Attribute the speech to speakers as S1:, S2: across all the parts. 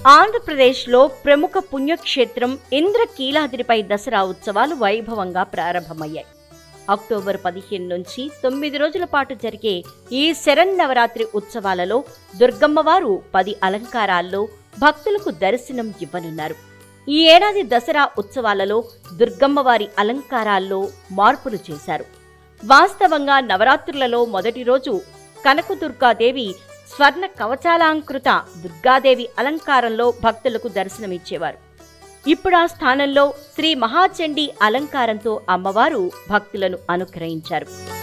S1: ఆంధ్రప్రదేశ్లో ప్రముఖ పుణ్యక్షేత్రం ఇంద్రకీలాద్రిపై దసరా ఉత్సవాలు వైభవంగా ప్రారంభమయ్యాయి అక్టోబర్ పదిహేను నుంచి తొమ్మిది రోజుల పాటు జరిగే ఈ శరన్నవరాత్రి ఉత్సవాలలో దుర్గమ్మవారు పది అలంకారాల్లో భక్తులకు దర్శనం ఇవ్వనున్నారు ఈ ఏడాది దసరా ఉత్సవాలలో దుర్గమ్మవారి అలంకారాల్లో మార్పులు చేశారు వాస్తవంగా నవరాత్రులలో మొదటి రోజు కనకదుర్గాదేవి స్వర్ణ కవచాలంకృత దుర్గాదేవి అలంకారంలో భక్తులకు దర్శనమిచ్చేవారు ఇప్పుడు ఆ స్థానంలో శ్రీ మహాచండీ అలంకారంతో అమ్మవారు భక్తులను అనుగ్రహించారు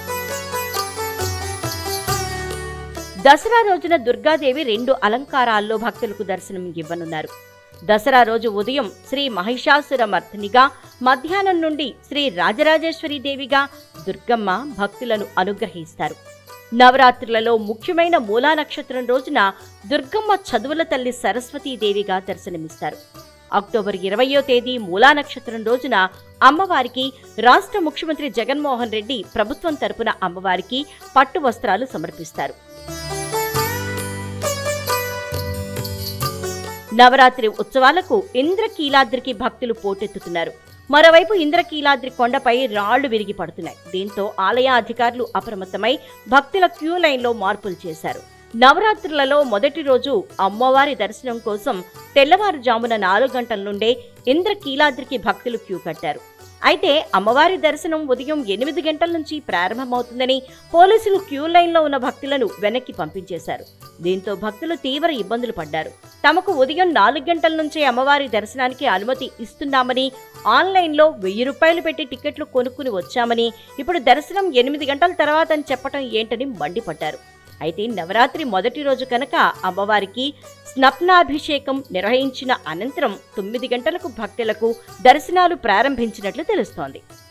S1: దసరా రోజున దుర్గాదేవి రెండు అలంకారాల్లో భక్తులకు దర్శనం ఇవ్వనున్నారు దసరా రోజు ఉదయం శ్రీ మహిషాసుర మర్దినిగా మధ్యాహ్నం నుండి శ్రీ రాజరాజేశ్వరి దేవిగా దుర్గమ్మ భక్తులను అనుగ్రహిస్తారు నవరాత్రులలో ముఖ్యమైన మూలా నక్షత్రం రోజున దుర్గమ్మ చదువుల తల్లి సరస్వతీదేవిగా దర్శనమిస్తారు అక్టోబర్ ఇరవయో తేదీ మూలా నక్షత్రం రోజున అమ్మవారికి రాష్ట్ర ముఖ్యమంత్రి జగన్మోహన్ రెడ్డి ప్రభుత్వం తరపున అమ్మవారికి పట్టు వస్త్రాలు సమర్పిస్తారు నవరాత్రి ఉత్సవాలకు ఇంద్రకీలాద్రికి భక్తులు పోటెత్తుతున్నారు మరోవైపు ఇంద్రకీలాద్రి కొండపై రాళ్లు విరిగి పడుతున్నాయి దీంతో ఆలయ అధికారులు అప్రమత్తమై భక్తుల క్యూ లైన్లో మార్పులు చేశారు నవరాత్రులలో మొదటి రోజు అమ్మవారి దర్శనం కోసం తెల్లవారుజామున నాలుగు గంటల నుండే ఇంద్రకీలాద్రికి భక్తులు క్యూ కట్టారు అయితే అమ్మవారి దర్శనం ఉదయం ఎనిమిది గంటల నుంచి ప్రారంభమవుతుందని పోలీసులు క్యూ లైన్లో ఉన్న భక్తులను వెనక్కి పంపించేశారు దీంతో భక్తులు తీవ్ర ఇబ్బందులు పడ్డారు తమకు ఉదయం నాలుగు గంటల నుంచే అమ్మవారి దర్శనానికి అనుమతి ఇస్తున్నామని ఆన్లైన్లో వెయ్యి రూపాయలు పెట్టి టికెట్లు కొనుక్కుని వచ్చామని ఇప్పుడు దర్శనం ఎనిమిది గంటల తర్వాత అని చెప్పటం ఏంటని మండిపడ్డారు అయితే నవరాత్రి మొదటి రోజు కనుక అమ్మవారికి స్నప్నాభిషేకం నిర్వహించిన అనంతరం తొమ్మిది గంటలకు భక్తులకు దర్శనాలు ప్రారంభించినట్లు తెలుస్తోంది